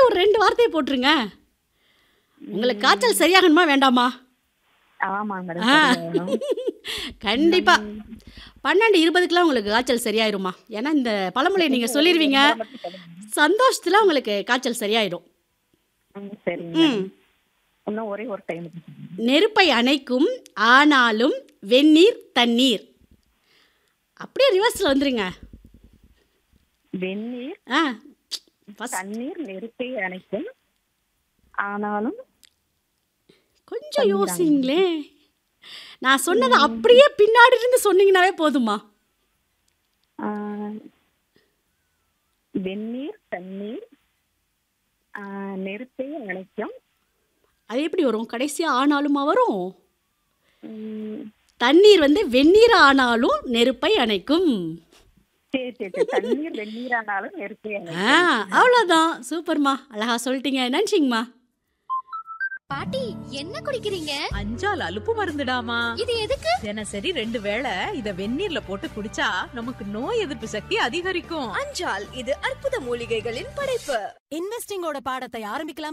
ஒரு ரெண்டு வார்த்தையை போட்டுருங்க உங்களுக்கு காய்ச்சல் சரியாகணுமா வேண்டாமா ஆமாங்க மேடம் ஆ. சரியாகணும். கண்டிப்பா பன்னெண்டு இருபதுக்குலாம் உங்களுக்கு காய்ச்சல் சரியாயிருமா ஏன்னா இந்த பழமொழியை நீங்க சொல்லிடுவீங்க சந்தோஷத்துல உங்களுக்கு காய்ச்சல் சரியாயிடும் ம், சரிங்க ம் மேடம். இன்னும் ஒரே ஒரு டைம் நெருப்பை அணைக்கும் ஆனாலும் வெந்நீர் தண்ணீர் அப்படியே ரிவர்ஸில் வந்துருங்க வெந்நீர் ஆ first தண்ணீர் நெருப்பை அணைக்கும் ஆனாலும் கொஞ்சம் யோசிங்களே நான் சொன்னதை அப்படியே பின்னாடி இருந்து சொன்னீங்கன்னாவே போதுமா ஆ, வெந்நீர் தண்ணீர் ஆ, நெருப்பை அணைக்கும் அது எப்படி வரும் கடைசியாக ஆனாலுமா வரும் ம், தண்ணீர் வந்து வெந்நீர் ஆனாலும் நெருப்பை அணைக்கும் சரி சரி சரி தண்ணீர் வெந்நீர் ஆனாலும் நெருப்பை அணைக்கும் ஆ அவ்வளோதான் சூப்பர்மா அழகா சொல்லிட்டீங்க நன்றிங்கம்மா பாட்டி என்ன குடிக்கிறீங்க அஞ்சால் அலுப்பு மருந்துடாமா இது எதுக்கு தினசரி ரெண்டு வேளை இத வெந்நீர்ல போட்டு குடிச்சா நமக்கு நோய் எதிர்ப்பு சக்தி அதிகரிக்கும் அஞ்சால் இது அற்புத மூலிகைகளின் படைப்பு இன்வெஸ்டிங்கோட பாடத்தை ஆரம்பிக்கலாம்